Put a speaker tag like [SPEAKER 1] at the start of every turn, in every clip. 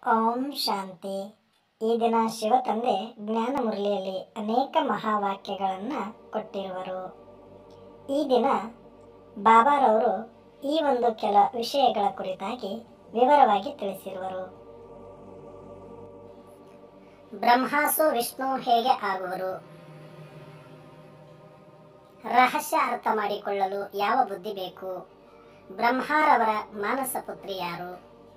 [SPEAKER 1] ಓಂ ಶಾಂತಿ ಈ ದಿನ ಶಿವತಂದೆ ಜ್ಞಾನ ಮುರಳಿಯಲ್ಲಿ ಅನೇಕ ಮಹಾವಾಕ್ಯಗಳನ್ನು ಕೊಟ್ಟಿರುವರು ಈ ದಿನ ಬಾಬಾರವರು ಈ ಒಂದು ಕೆಲ ವಿಷಯಗಳ ಕುರಿತಾಗಿ ವಿವರವಾಗಿ ತಿಳಿಸಿರುವರು ಬ್ರಹ್ಮಾಸು ವಿಷ್ಣು ಹೇಗೆ ಆಗುವರು ರಹಸ್ಯ ಅರ್ಥ ಮಾಡಿಕೊಳ್ಳಲು ಯಾವ ಬುದ್ಧಿ ಬೇಕು ಬ್ರಹ್ಮಾರವರ ಮಾನಸ ಪುತ್ರಿ ಯಾರು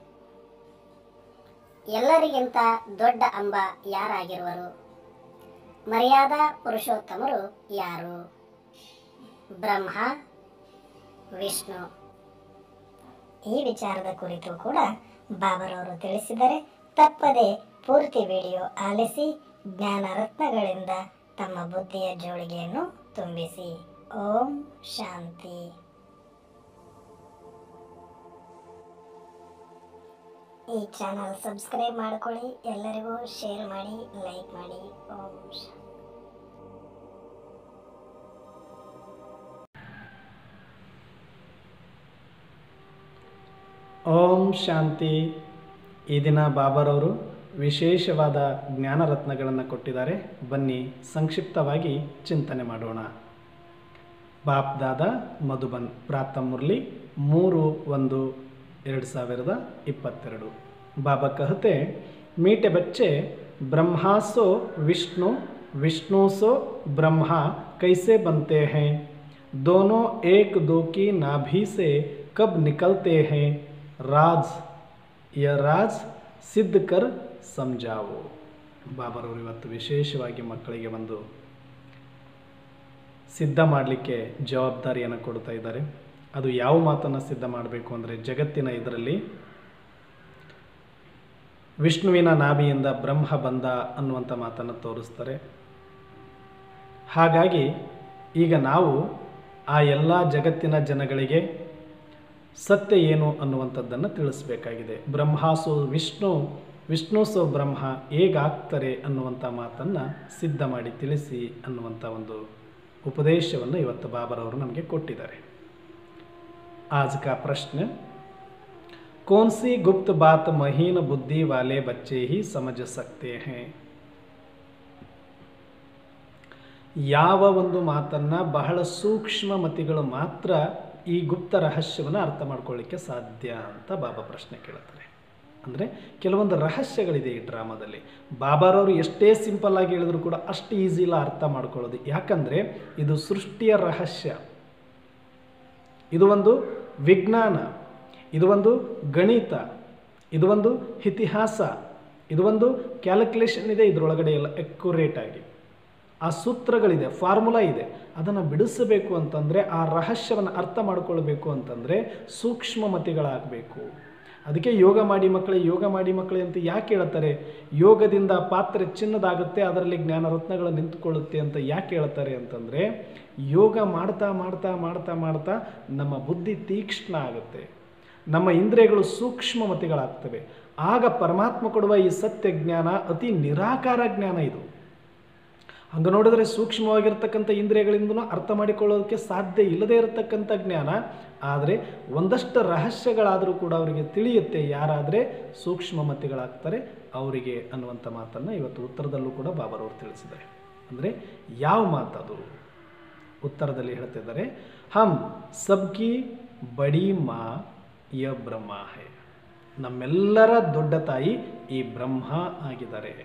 [SPEAKER 1] ಎಲ್ಲರಿಗಿಂತ ದೊಡ್ಡ ಅಂಬ ಯಾರಾಗಿರುವರು ಮರ್ಯಾದಾ ಪುರುಷೋತ್ತಮರು ಯಾರು ಬ್ರಹ್ಮ ವಿಷ್ಣು ಈ ವಿಚಾರದ ಕುರಿತು ಕೂಡ ಬಾಬರವರು ತಿಳಿಸಿದರೆ ತಪ್ಪದೆ ಪೂರ್ತಿ ವಿಡಿಯೋ ಆಲಿಸಿ ಜ್ಞಾನ ರತ್ನಗಳಿಂದ ತಮ್ಮ ಬುದ್ಧಿಯ ಜೋಳಿಗೆಯನ್ನು ತುಂಬಿಸಿ ಓಂ ಶಾಂತಿ ಈ ಚಾನಲ್ ಸಬ್ಸ್ಕ್ರೈಬ್ ಮಾಡ್ಕೊಳ್ಳಿ ಎಲ್ಲರಿಗೂ ಶೇರ್ ಮಾಡಿ ಲೈಕ್ ಮಾಡಿ ಓಂ ಶಾಂತಿ
[SPEAKER 2] ಓಂ ಶಾಂತಿ ಈ ದಿನ ಬಾಬರವರು ವಿಶೇಷವಾದ ಜ್ಞಾನ ರತ್ನಗಳನ್ನು ಕೊಟ್ಟಿದ್ದಾರೆ ಬನ್ನಿ ಸಂಕ್ಷಿಪ್ತವಾಗಿ ಚಿಂತನೆ ಮಾಡೋಣ ಬಾಪ್ ದಾದ ಮಧುಬನ್ ಪ್ರಾತ ಮುರಳಿ ಮೂರು ಒಂದು ಎರಡು ಸಾವಿರದ ಇಪ್ಪತ್ತೆರಡು ಬಾಬಾ ಕಹತೆ ಮೀಟೆ ಬಚ್ಚೆ ಬ್ರಹ್ಮಾಸೋ ವಿಷ್ಣು ವಿಷ್ಣು सो ब्रह्मा कैसे बनते हैं दोनों एक दो की नाभि से कब निकलते हैं राज यह ರಾಜ್ ಸಿದ್ಧ ಕರ್ ಸಮಜಾವು ಬಾಬರವರು ಇವತ್ತು ವಿಶೇಷವಾಗಿ ಮಕ್ಕಳಿಗೆ ಒಂದು ಸಿದ್ಧ ಮಾಡಲಿಕ್ಕೆ ಜವಾಬ್ದಾರಿಯನ್ನು ಕೊಡ್ತಾ ಇದ್ದಾರೆ ಅದು ಯಾವ ಮಾತನ್ನು ಸಿದ್ಧ ಮಾಡಬೇಕು ಅಂದರೆ ಜಗತ್ತಿನ ಇದರಲ್ಲಿ ವಿಷ್ಣುವಿನ ನಾಭಿಯಿಂದ ಬ್ರಹ್ಮ ಬಂದ ಅನ್ನುವಂಥ ಮಾತನ್ನು ತೋರಿಸ್ತಾರೆ ಹಾಗಾಗಿ ಈಗ ನಾವು ಆ ಎಲ್ಲ ಜಗತ್ತಿನ ಜನಗಳಿಗೆ ಸತ್ಯ ಏನು ಅನ್ನುವಂಥದ್ದನ್ನು ತಿಳಿಸ್ಬೇಕಾಗಿದೆ ಬ್ರಹ್ಮಾಸೋ ವಿಷ್ಣು ವಿಷ್ಣು ಸೋ ಬ್ರಹ್ಮ ಹೇಗಾಗ್ತಾರೆ ಅನ್ನುವಂಥ ಮಾತನ್ನು ಸಿದ್ಧ ಮಾಡಿ ತಿಳಿಸಿ ಅನ್ನುವಂಥ ಒಂದು ಉಪದೇಶವನ್ನು ಇವತ್ತು ಬಾಬರವರು ನಮಗೆ ಕೊಟ್ಟಿದ್ದಾರೆ आज का प्रश्न कौन सी गुप्त बात महीन बुद्धि वाले बच्चे ही समझ सकते हैं ಯಾವ ಒಂದು ಮಾತನ್ನು ಬಹಳ ಸೂಕ್ಷ್ಮ ಮತಿಗಳು ಮಾತ್ರ ಈ ಗುಪ್ತ ರಹಸ್ಯವನ್ನು ಅರ್ಥ ಮಾಡ್ಕೊಳ್ಳಿಕ್ಕೆ ಸಾಧ್ಯ ಅಂತ ಬಾಬಾ ಪ್ರಶ್ನೆ ಕೇಳ್ತಾರೆ ಅಂದರೆ ಕೆಲವೊಂದು ರಹಸ್ಯಗಳಿದೆ ಈ ಡ್ರಾಮಾದಲ್ಲಿ ಬಾಬಾರವರು ಎಷ್ಟೇ ಸಿಂಪಲ್ ಆಗಿ ಹೇಳಿದ್ರು ಕೂಡ ಅಷ್ಟು ಈಸಿ ಇಲ್ಲ ಅರ್ಥ ಮಾಡ್ಕೊಳ್ಳೋದು ಯಾಕಂದರೆ ಇದು ಸೃಷ್ಟಿಯ ರಹಸ್ಯ ಇದು ಒಂದು ವಿಜ್ಞಾನ ಇದು ಒಂದು ಗಣಿತ ಇದು ಒಂದು ಇತಿಹಾಸ ಇದು ಒಂದು ಕ್ಯಾಲ್ಕುಲೇಷನ್ ಇದೆ ಇದರೊಳಗಡೆ ಎಲ್ಲ ಎಕ್ಯುರೇಟ್ ಆಗಿ ಆ ಸೂತ್ರಗಳಿದೆ ಫಾರ್ಮುಲಾ ಇದೆ ಅದನ್ನು ಬಿಡಿಸಬೇಕು ಅಂತಂದರೆ ಆ ರಹಸ್ಯವನ್ನು ಅರ್ಥ ಮಾಡ್ಕೊಳ್ಬೇಕು ಅಂತಂದರೆ ಸೂಕ್ಷ್ಮ ಮತಿಗಳಾಗಬೇಕು ಅದಕ್ಕೆ ಯೋಗ ಮಾಡಿ ಮಕ್ಕಳೇ ಯೋಗ ಮಾಡಿ ಮಕ್ಕಳೇ ಅಂತ ಯಾಕೆ ಹೇಳ್ತಾರೆ ಯೋಗದಿಂದ ಪಾತ್ರೆ ಚಿನ್ನದಾಗುತ್ತೆ ಅದರಲ್ಲಿ ಜ್ಞಾನ ರತ್ನಗಳು ನಿಂತುಕೊಳ್ಳುತ್ತೆ ಅಂತ ಯಾಕೆ ಹೇಳ್ತಾರೆ ಅಂತಂದರೆ ಯೋಗ ಮಾಡ್ತಾ ಮಾಡ್ತಾ ಮಾಡ್ತಾ ಮಾಡ್ತಾ ನಮ್ಮ ಬುದ್ಧಿ ತೀಕ್ಷ್ಣ ಆಗುತ್ತೆ ನಮ್ಮ ಇಂದ್ರಿಯಗಳು ಸೂಕ್ಷ್ಮ ಮತಿಗಳಾಗ್ತವೆ ಆಗ ಪರಮಾತ್ಮ ಕೊಡುವ ಈ ಸತ್ಯ ಜ್ಞಾನ ಅತಿ ನಿರಾಕಾರ ಜ್ಞಾನ ಇದು ಹಂಗೆ ನೋಡಿದ್ರೆ ಸೂಕ್ಷ್ಮವಾಗಿರ್ತಕ್ಕಂಥ ಇಂದ್ರಿಯಗಳಿಂದನೂ ಅರ್ಥ ಮಾಡಿಕೊಳ್ಳೋದಕ್ಕೆ ಸಾಧ್ಯ ಇಲ್ಲದೇ ಇರತಕ್ಕಂಥ ಜ್ಞಾನ ಆದರೆ ಒಂದಷ್ಟು ರಹಸ್ಯಗಳಾದರೂ ಕೂಡ ಅವರಿಗೆ ತಿಳಿಯುತ್ತೆ ಯಾರಾದರೆ ಸೂಕ್ಷ್ಮ ಮತಿಗಳಾಗ್ತಾರೆ ಅವರಿಗೆ ಅನ್ನುವಂಥ ಮಾತನ್ನು ಇವತ್ತು ಉತ್ತರದಲ್ಲೂ ಕೂಡ ಬಾಬರವರು ತಿಳಿಸಿದ್ದಾರೆ ಅಂದರೆ ಯಾವ ಮಾತದು ಉತ್ತರದಲ್ಲಿ ಹೇಳ್ತಿದ್ದಾರೆ ಹಮ್ ಸಬ್ಕಿ ಬಡಿ ಮಾ ಯ ಬ್ರಹ್ಮ ಹೇ ನಮ್ಮೆಲ್ಲರ ದೊಡ್ಡ ತಾಯಿ ಈ ಬ್ರಹ್ಮ ಆಗಿದ್ದಾರೆ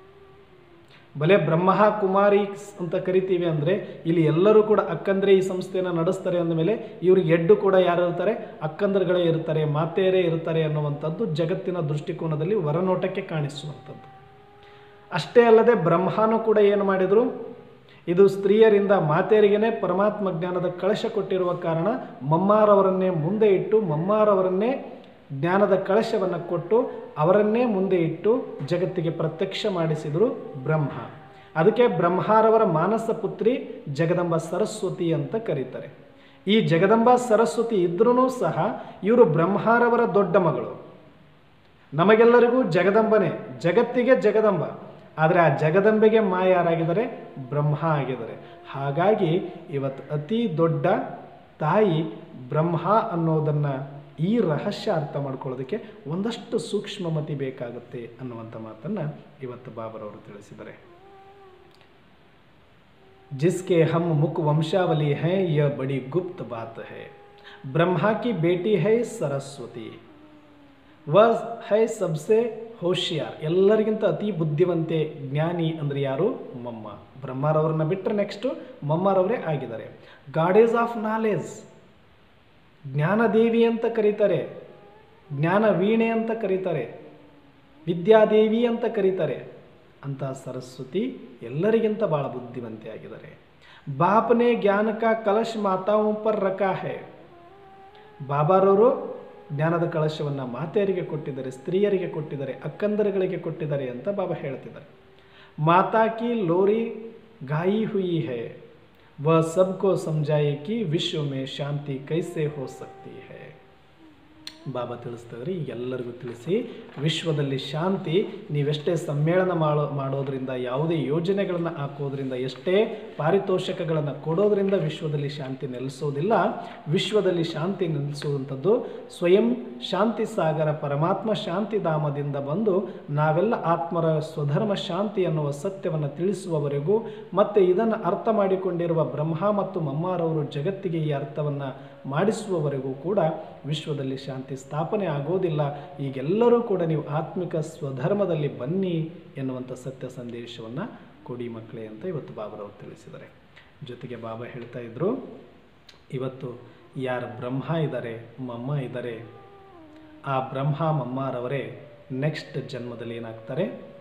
[SPEAKER 2] ಬಲೆ ಬ್ರಹ್ಮ ಕುಮಾರಿ ಅಂತ ಕರಿತೀವಿ ಅಂದರೆ ಇಲ್ಲಿ ಎಲ್ಲರೂ ಕೂಡ ಅಕ್ಕಂದ್ರೆ ಈ ಸಂಸ್ಥೆಯನ್ನು ನಡೆಸ್ತಾರೆ ಅಂದಮೇಲೆ ಇವ್ರಿಗೆ ಎಡ್ಡು ಕೂಡ ಯಾರು ಇರ್ತಾರೆ ಅಕ್ಕಂದರುಗಳೇ ಇರ್ತಾರೆ ಮಾತೆಯರೇ ಇರ್ತಾರೆ ಅನ್ನುವಂಥದ್ದು ಜಗತ್ತಿನ ದೃಷ್ಟಿಕೋನದಲ್ಲಿ ಹೊರನೋಟಕ್ಕೆ ಕಾಣಿಸುವಂಥದ್ದು ಅಷ್ಟೇ ಅಲ್ಲದೆ ಬ್ರಹ್ಮನೂ ಕೂಡ ಏನು ಮಾಡಿದರು ಇದು ಸ್ತ್ರೀಯರಿಂದ ಮಾತೆಯರಿಗೇ ಪರಮಾತ್ಮ ಜ್ಞಾನದ ಕಳಶ ಕೊಟ್ಟಿರುವ ಕಾರಣ ಮಮ್ಮಾರವರನ್ನೇ ಮುಂದೆ ಇಟ್ಟು ಮಮ್ಮಾರವರನ್ನೇ ಜ್ಞಾನದ ಕಳಶವನ್ನು ಕೊಟ್ಟು ಅವರನ್ನೇ ಮುಂದೆ ಇಟ್ಟು ಜಗತ್ತಿಗೆ ಪ್ರತ್ಯಕ್ಷ ಮಾಡಿಸಿದರು ಬ್ರಹ್ಮ ಅದಕ್ಕೆ ಬ್ರಹ್ಮಾರವರ ಮಾನಸ ಪುತ್ರಿ ಜಗದಂಬ ಸರಸ್ವತಿ ಅಂತ ಕರೀತಾರೆ ಈ ಜಗದಂಬ ಸರಸ್ವತಿ ಇದ್ರೂ ಸಹ ಇವರು ಬ್ರಹ್ಮಾರವರ ದೊಡ್ಡ ಮಗಳು ನಮಗೆಲ್ಲರಿಗೂ ಜಗದಂಬನೇ ಜಗತ್ತಿಗೆ ಜಗದಂಬ ಆದರೆ ಆ ಜಗದಂಬೆಗೆ ಮಾ ಯಾರಾಗಿದ್ದಾರೆ ಬ್ರಹ್ಮ ಆಗಿದ್ದಾರೆ ಹಾಗಾಗಿ ಇವತ್ತು ಅತಿ ದೊಡ್ಡ ತಾಯಿ ಬ್ರಹ್ಮ ಅನ್ನೋದನ್ನು ಈ ರಹಸ್ಯ ಅರ್ಥ ಮಾಡ್ಕೊಳ್ಳೋದಕ್ಕೆ ಒಂದಷ್ಟು ಸೂಕ್ಷ್ಮಮತಿ ಬೇಕಾಗುತ್ತೆ ಅನ್ನುವಂಥ ಮಾತನ್ನು ಇವತ್ತು ಬಾಬರವರು ತಿಳಿಸಿದ್ದಾರೆ जिसके हम मुख वंशावली हैं यह बड़ी गुप्त बात है ब्रह्मा की बेटी है सरस्वती वह है सबसे ಹೋಶಿಯಾರ್ ಎಲ್ಲರಿಗಿಂತ ಅತಿ ಬುದ್ಧಿವಂತೆ ಜ್ಞಾನಿ ಅಂದರೆ ಯಾರು ಮಮ್ಮ ಬ್ರಹ್ಮಾರವ್ರನ್ನ ಬಿಟ್ಟರೆ ನೆಕ್ಸ್ಟು ಮಮ್ಮರವರೇ ಆಗಿದ್ದಾರೆ ಗಾಡೇಸ್ ಆಫ್ ನಾಲೆಜ್ ಜ್ಞಾನದೇವಿ ಅಂತ ಕರೀತಾರೆ ಜ್ಞಾನ ವೀಣೆ ಅಂತ ಕರೀತಾರೆ ವಿದ್ಯಾದೇವಿ ಅಂತ ಕರೀತಾರೆ ಅಂತ ಸರಸ್ವತಿ ಎಲ್ಲರಿಗಿಂತ ಭಾಳ ಬುದ್ಧಿವಂತೆ ಆಗಿದ್ದಾರೆ ಬಾಪನೆ ಜ್ಞಾನ ಕಾ ಕಲಶ ಮಾತಾओं पर ರಖಾ ಹೈ ಬಾಬಾರವರು ಜ್ಞಾನದ ಕಳಶವನ್ನು ಮಾತೆಯರಿಗೆ ಕೊಟ್ಟಿದ್ದಾರೆ ಸ್ತ್ರೀಯರಿಗೆ ಕೊಟ್ಟಿದ್ದಾರೆ ಅಕ್ಕಂದರುಗಳಿಗೆ ಕೊಟ್ಟಿದ್ದಾರೆ ಅಂತ ಬಾಬಾ ಹೇಳ್ತಿದ್ದಾರೆ ಮಾತಾ ಕಿ ಲೋರಿ ಗಾಯಿ ಹುಯಿ ಹೈ वह सबको समझाए कि विश्व में शांति कैसे हो सकती है ಬಾಬಾ ತಿಳಿಸ್ತಿದ್ರೆ ಈಗ ಎಲ್ಲರಿಗೂ ತಿಳಿಸಿ ವಿಶ್ವದಲ್ಲಿ ಶಾಂತಿ ನೀವೆಷ್ಟೇ ಸಮ್ಮೇಳನ ಮಾಡೋ ಮಾಡೋದ್ರಿಂದ ಯಾವುದೇ ಯೋಜನೆಗಳನ್ನು ಹಾಕೋದ್ರಿಂದ ಎಷ್ಟೇ ಪಾರಿತೋಷಕಗಳನ್ನು ಕೊಡೋದ್ರಿಂದ ವಿಶ್ವದಲ್ಲಿ ಶಾಂತಿ ನೆಲೆಸೋದಿಲ್ಲ ವಿಶ್ವದಲ್ಲಿ ಶಾಂತಿ ನೆಲೆಸುವಂಥದ್ದು ಸ್ವಯಂ ಶಾಂತಿ ಸಾಗರ ಪರಮಾತ್ಮ ಶಾಂತಿಧಾಮದಿಂದ ಬಂದು ನಾವೆಲ್ಲ ಆತ್ಮರ ಸ್ವಧರ್ಮ ಶಾಂತಿ ಅನ್ನುವ ಸತ್ಯವನ್ನು ತಿಳಿಸುವವರೆಗೂ ಮತ್ತು ಇದನ್ನು ಅರ್ಥ ಮಾಡಿಕೊಂಡಿರುವ ಬ್ರಹ್ಮ ಮತ್ತು ಮಮ್ಮಾರವರು ಜಗತ್ತಿಗೆ ಈ ಅರ್ಥವನ್ನು ಮಾಡಿಸುವವರೆಗೂ ಕೂಡ ವಿಶ್ವದಲ್ಲಿ ಶಾಂತಿ ಸ್ಥಾಪನೆ ಆಗೋದಿಲ್ಲ ಈಗೆಲ್ಲರೂ ಕೂಡ ನೀವು ಆತ್ಮಿಕ ಸ್ವಧರ್ಮದಲ್ಲಿ ಬನ್ನಿ ಎನ್ನುವಂಥ ಸತ್ಯ ಸಂದೇಶವನ್ನು ಕೊಡಿ ಮಕ್ಕಳೇ ಅಂತ ಇವತ್ತು ಬಾಬರವರು ತಿಳಿಸಿದ್ದಾರೆ ಜೊತೆಗೆ ಬಾಬಾ ಹೇಳ್ತಾ ಇದ್ರು ಇವತ್ತು ಯಾರು ಬ್ರಹ್ಮ ಇದ್ದಾರೆ ಮಮ್ಮ ಇದ್ದಾರೆ ಆ ಬ್ರಹ್ಮ ಮಮ್ಮಾರವರೇ ನೆಕ್ಸ್ಟ್ ಜನ್ಮದಲ್ಲಿ ಏನಾಗ್ತಾರೆ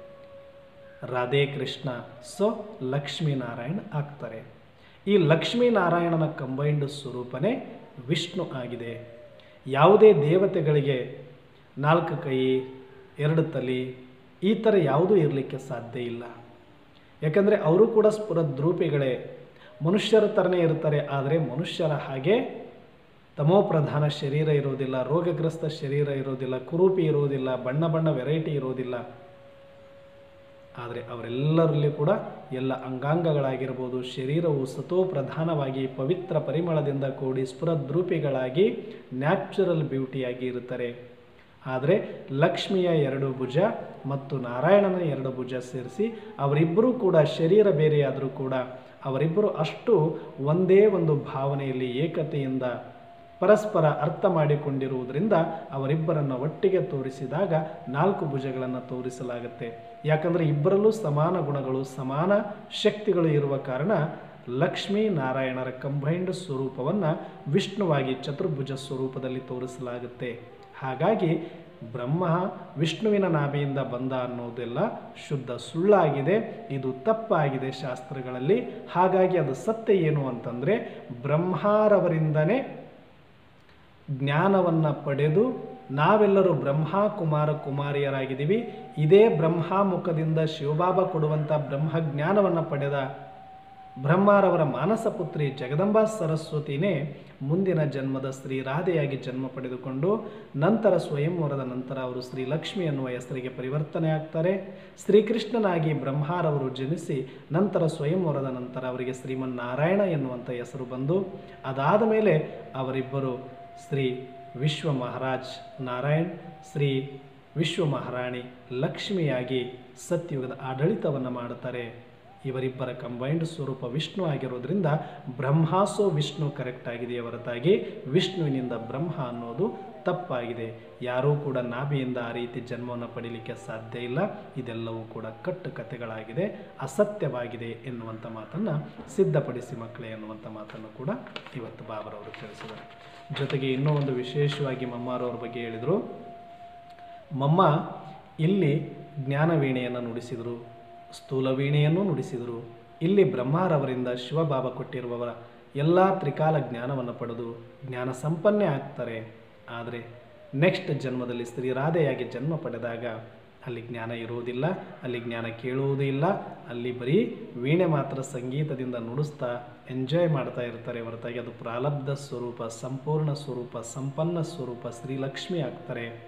[SPEAKER 2] ರಾಧೆ ಕೃಷ್ಣ ಸೊ ಲಕ್ಷ್ಮೀನಾರಾಯಣ ಆಗ್ತಾರೆ ಈ ಲಕ್ಷ್ಮೀನಾರಾಯಣನ ಕಂಬೈಂಡ್ ಸ್ವರೂಪನೇ ವಿಷ್ಣು ಆಗಿದೆ ಯಾವುದೇ ದೇವತೆಗಳಿಗೆ ನಾಲ್ಕು ಕೈ ಎರಡು ತಲೆ ಈ ಥರ ಯಾವುದೂ ಇರಲಿಕ್ಕೆ ಸಾಧ್ಯ ಇಲ್ಲ ಯಾಕಂದರೆ ಅವರು ಕೂಡ ಸ್ಫುರದ್ರೂಪಿಗಳೇ ಮನುಷ್ಯರ ಥರನೇ ಇರ್ತಾರೆ ಆದರೆ ಮನುಷ್ಯರ ಹಾಗೆ ತಮೋಪ್ರಧಾನ ಶರೀರ ಇರೋದಿಲ್ಲ ರೋಗಗ್ರಸ್ತ ಶರೀರ ಇರೋದಿಲ್ಲ ಕುರೂಪಿ ಇರೋದಿಲ್ಲ ಬಣ್ಣ ಬಣ್ಣ ವೆರೈಟಿ ಇರೋದಿಲ್ಲ ಆದರೆ ಅವರೆಲ್ಲರಲ್ಲಿ ಕೂಡ ಎಲ್ಲ ಅಂಗಾಂಗಗಳಾಗಿರ್ಬೋದು ಶರೀರವು ಸತೋ ಪ್ರಧಾನವಾಗಿ ಪವಿತ್ರ ಪರಿಮಳದಿಂದ ಕೂಡಿ ಸ್ಫುರದ್ರೂಪಿಗಳಾಗಿ ನ್ಯಾಚುರಲ್ ಬ್ಯೂಟಿಯಾಗಿ ಇರುತ್ತಾರೆ ಆದರೆ ಲಕ್ಷ್ಮಿಯ ಎರಡು ಭುಜ ಮತ್ತು ನಾರಾಯಣನ ಎರಡು ಭುಜ ಸೇರಿಸಿ ಅವರಿಬ್ಬರೂ ಕೂಡ ಶರೀರ ಬೇರೆಯಾದರೂ ಕೂಡ ಅವರಿಬ್ಬರು ಅಷ್ಟು ಒಂದೇ ಒಂದು ಭಾವನೆಯಲ್ಲಿ ಏಕತೆಯಿಂದ ಪರಸ್ಪರ ಅರ್ಥ ಮಾಡಿಕೊಂಡಿರುವುದರಿಂದ ಅವರಿಬ್ಬರನ್ನು ಒಟ್ಟಿಗೆ ತೋರಿಸಿದಾಗ ನಾಲ್ಕು ಭುಜಗಳನ್ನು ತೋರಿಸಲಾಗುತ್ತೆ ಯಾಕಂದರೆ ಇಬ್ಬರಲ್ಲೂ ಸಮಾನ ಗುಣಗಳು ಸಮಾನ ಶಕ್ತಿಗಳು ಇರುವ ಕಾರಣ ಲಕ್ಷ್ಮೀ ನಾರಾಯಣರ ಕಂಬೈಂಡ್ ಸ್ವರೂಪವನ್ನು ವಿಷ್ಣುವಾಗಿ ಚತುರ್ಭುಜ ಸ್ವರೂಪದಲ್ಲಿ ತೋರಿಸಲಾಗುತ್ತೆ ಹಾಗಾಗಿ ಬ್ರಹ್ಮ ವಿಷ್ಣುವಿನ ನಾಭಿಯಿಂದ ಬಂದ ಅನ್ನೋದೆಲ್ಲ ಶುದ್ಧ ಸುಳ್ಳಾಗಿದೆ ಇದು ತಪ್ಪಾಗಿದೆ ಶಾಸ್ತ್ರಗಳಲ್ಲಿ ಹಾಗಾಗಿ ಅದು ಸತ್ಯ ಏನು ಅಂತಂದರೆ ಬ್ರಹ್ಮಾರವರಿಂದನೇ ಜ್ಞಾನವನ್ನು ಪಡೆದು ನಾವೆಲ್ಲರೂ ಬ್ರಹ್ಮ ಕುಮಾರ ಕುಮಾರಿಯರಾಗಿದ್ದೀವಿ ಇದೇ ಬ್ರಹ್ಮಾಮುಖದಿಂದ ಶಿವಬಾಬಾ ಕೊಡುವಂಥ ಬ್ರಹ್ಮಜ್ಞಾನವನ್ನು ಪಡೆದ ಬ್ರಹ್ಮಾರವರ ಮಾನಸ ಪುತ್ರಿ ಜಗದಂಬಾ ಸರಸ್ವತಿನೇ ಮುಂದಿನ ಜನ್ಮದ ಶ್ರೀ ರಾಧೆಯಾಗಿ ಜನ್ಮ ಪಡೆದುಕೊಂಡು ನಂತರ ಸ್ವಯಂವರದ ನಂತರ ಅವರು ಶ್ರೀ ಲಕ್ಷ್ಮಿ ಅನ್ನುವ ಹೆಸರಿಗೆ ಪರಿವರ್ತನೆ ಆಗ್ತಾರೆ ಶ್ರೀಕೃಷ್ಣನಾಗಿ ಬ್ರಹ್ಮಾರವರು ಜನಿಸಿ ನಂತರ ಸ್ವಯಂವರದ ನಂತರ ಅವರಿಗೆ ಶ್ರೀಮನ್ನಾರಾಯಣ ಎನ್ನುವಂಥ ಹೆಸರು ಬಂದು ಅದಾದ ಮೇಲೆ ಅವರಿಬ್ಬರು ಶ್ರೀ ವಿಶ್ವ ಮಹಾರಾಜ್ ನಾರಾಯಣ್ ಶ್ರೀ ವಿಶ್ವ ಮಹಾರಾಣಿ ಲಕ್ಷ್ಮಿಯಾಗಿ ಸತ್ಯುಗದ ಆಡಳಿತವನ್ನು ಮಾಡುತ್ತಾರೆ ಇವರಿಬ್ಬರ ಕಂಬೈಂಡ್ ಸ್ವರೂಪ ವಿಷ್ಣು ಆಗಿರೋದ್ರಿಂದ ಬ್ರಹ್ಮಾಸೋ ವಿಷ್ಣು ಕರೆಕ್ಟ್ ಆಗಿದೆಯೇ ಹೊರತಾಗಿ ವಿಷ್ಣುವಿನಿಂದ ಬ್ರಹ್ಮ ಅನ್ನೋದು ತಪ್ಪಾಗಿದೆ ಯಾರೂ ಕೂಡ ನಾಭಿಯಿಂದ ಆ ರೀತಿ ಜನ್ಮವನ್ನು ಪಡೀಲಿಕ್ಕೆ ಸಾಧ್ಯ ಇಲ್ಲ ಇದೆಲ್ಲವೂ ಕೂಡ ಕಟ್ಟು ಕಥೆಗಳಾಗಿದೆ ಅಸತ್ಯವಾಗಿದೆ ಎನ್ನುವಂಥ ಮಾತನ್ನು ಸಿದ್ಧಪಡಿಸಿ ಮಕ್ಕಳೇ ಎನ್ನುವಂಥ ಮಾತನ್ನು ಕೂಡ ಇವತ್ತು ಬಾಬರವರು ತಿಳಿಸಿದ್ದಾರೆ ಜೊತೆಗೆ ಇನ್ನೂ ಒಂದು ವಿಶೇಷವಾಗಿ ಮಮ್ಮಾರವ್ರ ಬಗ್ಗೆ ಹೇಳಿದರು ಮಮ್ಮ ಇಲ್ಲಿ ಜ್ಞಾನವೀಣೆಯನ್ನು ನುಡಿಸಿದರು ಸ್ಥೂಲ ವೀಣೆಯನ್ನು ನುಡಿಸಿದರು ಇಲ್ಲಿ ಬ್ರಹ್ಮಾರವರಿಂದ ಶಿವಬಾಬಾ ಕೊಟ್ಟಿರುವವರ ಎಲ್ಲ ತ್ರಿಕಾಲ ಜ್ಞಾನವನ್ನು ಪಡೆದು ಜ್ಞಾನ ಸಂಪನ್ನೆ ಆಗ್ತಾರೆ ಆದರೆ ನೆಕ್ಸ್ಟ್ ಜನ್ಮದಲ್ಲಿ ಸ್ತ್ರೀರಾಧೆಯಾಗಿ ಜನ್ಮ ಪಡೆದಾಗ ಅಲ್ಲಿ ಜ್ಞಾನ ಇರುವುದಿಲ್ಲ ಅಲ್ಲಿ ಜ್ಞಾನ ಕೇಳುವುದೂ ಇಲ್ಲ ಅಲ್ಲಿ ಬರೀ ವೀಣೆ ಮಾತ್ರ ಸಂಗೀತದಿಂದ ನುಡಿಸ್ತಾ ಎಂಜಾಯ್ ಮಾಡ್ತಾ ಇರ್ತಾರೆ ಹೊರತಾಗಿ ಅದು ಪ್ರಾರಬ್ಧ ಸ್ವರೂಪ ಸಂಪೂರ್ಣ ಸ್ವರೂಪ ಸಂಪನ್ನ ಸ್ವರೂಪ ಶ್ರೀಲಕ್ಷ್ಮಿ ಆಗ್ತಾರೆ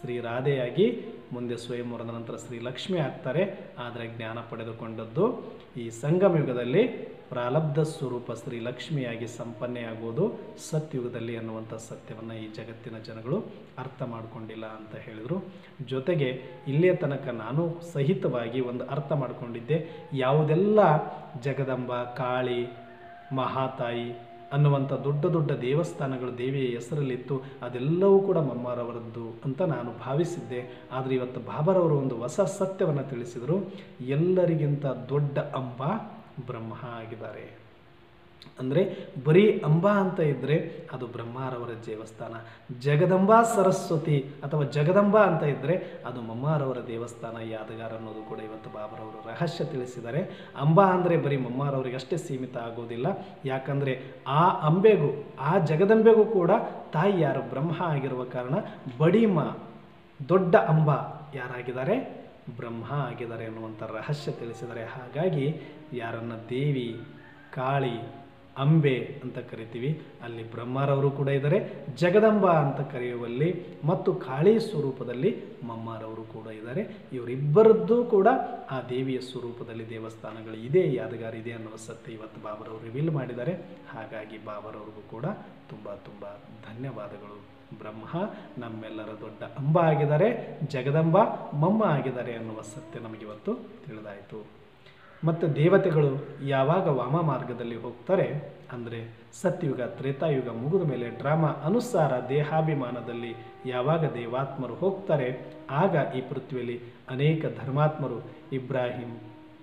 [SPEAKER 2] ಶ್ರೀ ರಾಧೆಯಾಗಿ ಮುಂದೆ ಸ್ವಯಂವರದ ನಂತರ ಶ್ರೀ ಲಕ್ಷ್ಮಿ ಆಗ್ತಾರೆ ಆದರೆ ಜ್ಞಾನ ಪಡೆದುಕೊಂಡದ್ದು ಈ ಸಂಗಮ ಯುಗದಲ್ಲಿ ಪ್ರಾರಬ್ಧ ಸ್ವರೂಪ ಶ್ರೀ ಲಕ್ಷ್ಮಿಯಾಗಿ ಸಂಪನ್ನೆಯಾಗುವುದು ಸತ್ಯುಗದಲ್ಲಿ ಅನ್ನುವಂಥ ಸತ್ಯವನ್ನು ಈ ಜಗತ್ತಿನ ಜನಗಳು ಅರ್ಥ ಮಾಡಿಕೊಂಡಿಲ್ಲ ಅಂತ ಹೇಳಿದರು ಜೊತೆಗೆ ಇಲ್ಲಿಯ ತನಕ ನಾನು ಸಹಿತವಾಗಿ ಒಂದು ಅರ್ಥ ಮಾಡಿಕೊಂಡಿದ್ದೆ ಯಾವುದೆಲ್ಲ ಜಗದಂಬ ಕಾಳಿ ಮಹಾತಾಯಿ ಅನ್ನುವಂಥ ದೊಡ್ಡ ದೊಡ್ಡ ದೇವಸ್ಥಾನಗಳು ದೇವಿಯ ಹೆಸರಲ್ಲಿತ್ತು ಅದೆಲ್ಲವೂ ಕೂಡ ಮಮ್ಮಾರವರದ್ದು ಅಂತ ನಾನು ಭಾವಿಸಿದ್ದೆ ಆದರೆ ಇವತ್ತು ಬಾಬರವರು ಒಂದು ಹೊಸ ಸತ್ಯವನ್ನು ತಿಳಿಸಿದರು ಎಲ್ಲರಿಗಿಂತ ದೊಡ್ಡ ಅಂಬ ಬ್ರಹ್ಮ ಆಗಿದ್ದಾರೆ ಅಂದರೆ ಬರೀ ಅಂಬಾ ಅಂತ ಇದ್ದರೆ ಅದು ಬ್ರಹ್ಮಾರವರ ದೇವಸ್ಥಾನ ಜಗದಂಬಾ ಸರಸ್ವತಿ ಅಥವಾ ಜಗದಂಬಾ ಅಂತ ಇದ್ದರೆ ಅದು ಮಮ್ಮಾರವರ ದೇವಸ್ಥಾನ ಯಾದಗಾರ ಅನ್ನೋದು ಕೂಡ ಇವತ್ತು ಬಾಬರವರು ರಹಸ್ಯ ತಿಳಿಸಿದ್ದಾರೆ ಅಂಬಾ ಅಂದರೆ ಬರೀ ಮಮ್ಮಾರವರಿಗೆ ಅಷ್ಟೇ ಸೀಮಿತ ಆಗೋದಿಲ್ಲ ಯಾಕಂದರೆ ಆ ಅಂಬೆಗೂ ಆ ಜಗದಂಬೆಗೂ ಕೂಡ ತಾಯಿ ಯಾರು ಬ್ರಹ್ಮ ಆಗಿರುವ ಕಾರಣ ಬಡಿಮ ದೊಡ್ಡ ಅಂಬ ಯಾರಾಗಿದ್ದಾರೆ ಬ್ರಹ್ಮ ಆಗಿದ್ದಾರೆ ಅನ್ನುವಂಥ ರಹಸ್ಯ ತಿಳಿಸಿದ್ದಾರೆ ಹಾಗಾಗಿ ಯಾರನ್ನ ದೇವಿ ಕಾಳಿ ಅಂಬೆ ಅಂತ ಕರಿತೀವಿ ಅಲ್ಲಿ ಬ್ರಹ್ಮರವರು ಕೂಡ ಇದ್ದಾರೆ ಜಗದಂಬ ಅಂತ ಕರೆಯುವಲ್ಲಿ ಮತ್ತು ಕಾಳಿ ಸ್ವರೂಪದಲ್ಲಿ ಮಮ್ಮಾರವರು ಕೂಡ ಇದ್ದಾರೆ ಇವರಿಬ್ಬರದ್ದು ಕೂಡ ಆ ದೇವಿಯ ಸ್ವರೂಪದಲ್ಲಿ ದೇವಸ್ಥಾನಗಳು ಇದೆ ಯಾದಗಾರ ಇದೆ ಅನ್ನುವ ಸತ್ಯ ಇವತ್ತು ಬಾಬರವರು ರಿವೀಲ್ ಮಾಡಿದ್ದಾರೆ ಹಾಗಾಗಿ ಬಾಬರವ್ರಿಗೂ ಕೂಡ ತುಂಬ ತುಂಬ ಧನ್ಯವಾದಗಳು ಬ್ರಹ್ಮ ನಮ್ಮೆಲ್ಲರ ದೊಡ್ಡ ಅಂಬ ಆಗಿದ್ದಾರೆ ಜಗದಂಬ ಮಮ್ಮ ಆಗಿದ್ದಾರೆ ಅನ್ನುವ ಸತ್ಯ ನಮಗಿವತ್ತು ತಿಳಿದಾಯಿತು ಮತ್ತು ದೇವತೆಗಳು ಯಾವಾಗ ವಾಮ ಮಾರ್ಗದಲ್ಲಿ ಹೋಗ್ತಾರೆ ಅಂದರೆ ಸತ್ಯುಗ ತ್ರೇತಾಯುಗ ಮುಗಿದ ಮೇಲೆ ಡ್ರಾಮಾ ಅನುಸಾರ ದೇಹಾಭಿಮಾನದಲ್ಲಿ ಯಾವಾಗ ದೇವಾತ್ಮರು ಹೋಗ್ತಾರೆ ಆಗ ಈ ಪೃಥ್ವಿಯಲ್ಲಿ ಅನೇಕ ಧರ್ಮಾತ್ಮರು ಇಬ್ರಾಹಿಂ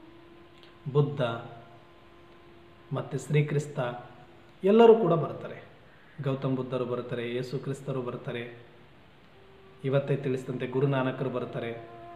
[SPEAKER 2] ಬುದ್ಧ ಮತ್ತು ಶ್ರೀಕ್ರಿಸ್ತ ಎಲ್ಲರೂ ಕೂಡ ಬರ್ತಾರೆ ಗೌತಮ್ ಬುದ್ಧರು ಬರ್ತಾರೆ ಯೇಸು ಕ್ರಿಸ್ತರು ಬರ್ತಾರೆ ಇವತ್ತೇ ತಿಳಿಸಿದಂತೆ ಗುರುನಾನಕರು ಬರ್ತಾರೆ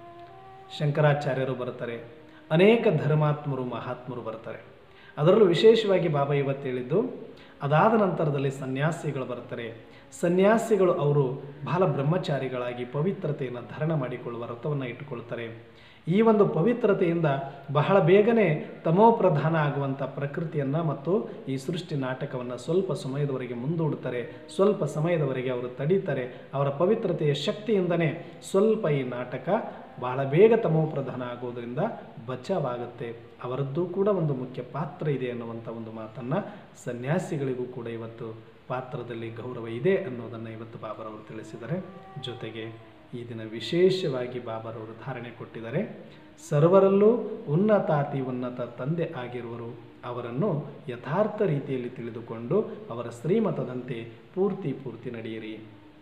[SPEAKER 2] ಶಂಕರಾಚಾರ್ಯರು ಬರ್ತಾರೆ ಅನೇಕ ಧರ್ಮಾತ್ಮರು ಮಹಾತ್ಮರು ಬರ್ತಾರೆ ಅದರಲ್ಲೂ ವಿಶೇಷವಾಗಿ ಬಾಬಾ ಇವತ್ತು ಹೇಳಿದ್ದು ಅದಾದ ನಂತರದಲ್ಲಿ ಸನ್ಯಾಸಿಗಳು ಬರ್ತಾರೆ ಸನ್ಯಾಸಿಗಳು ಅವರು ಬಹಳ ಬ್ರಹ್ಮಚಾರಿಗಳಾಗಿ ಪವಿತ್ರತೆಯನ್ನು ಧಾರಣ ಮಾಡಿಕೊಳ್ಳುವ ವ್ರತವನ್ನು ಇಟ್ಟುಕೊಳ್ತಾರೆ ಈ ಒಂದು ಪವಿತ್ರತೆಯಿಂದ ಬಹಳ ಬೇಗನೆ ತಮೋಪ್ರಧಾನ ಆಗುವಂಥ ಪ್ರಕೃತಿಯನ್ನು ಮತ್ತು ಈ ಸೃಷ್ಟಿ ನಾಟಕವನ್ನು ಸ್ವಲ್ಪ ಸಮಯದವರೆಗೆ ಮುಂದೂಡುತ್ತಾರೆ ಸ್ವಲ್ಪ ಸಮಯದವರೆಗೆ ಅವರು ತಡೀತಾರೆ ಅವರ ಪವಿತ್ರತೆಯ ಶಕ್ತಿಯಿಂದನೇ ಸ್ವಲ್ಪ ಈ ನಾಟಕ ಬಹಳ ಬೇಗ ತಮೋಪ್ರಧಾನ ಆಗೋದರಿಂದ ಬಚಾವಾಗುತ್ತೆ ಅವರದ್ದು ಕೂಡ ಒಂದು ಮುಖ್ಯ ಪಾತ್ರ ಇದೆ ಅನ್ನುವಂಥ ಒಂದು ಮಾತನ್ನು ಸನ್ಯಾಸಿಗಳಿಗೂ ಕೂಡ ಇವತ್ತು ಪಾತ್ರದಲ್ಲಿ ಗೌರವ ಇದೆ ಅನ್ನೋದನ್ನು ಇವತ್ತು ಬಾಬರವರು ತಿಳಿಸಿದ್ದಾರೆ ಜೊತೆಗೆ ಈ ದಿನ ವಿಶೇಷವಾಗಿ ಬಾಬರವರು ಧಾರಣೆ ಕೊಟ್ಟಿದ್ದಾರೆ ಸರ್ವರಲ್ಲೂ ಉನ್ನತಾತಿ ಉನ್ನತ ತಂದೆ ಆಗಿರುವರು ಅವರನ್ನು ಯಥಾರ್ಥ ರೀತಿಯಲ್ಲಿ ತಿಳಿದುಕೊಂಡು ಅವರ ಶ್ರೀಮತದಂತೆ ಪೂರ್ತಿ ಪೂರ್ತಿ ನಡೆಯಿರಿ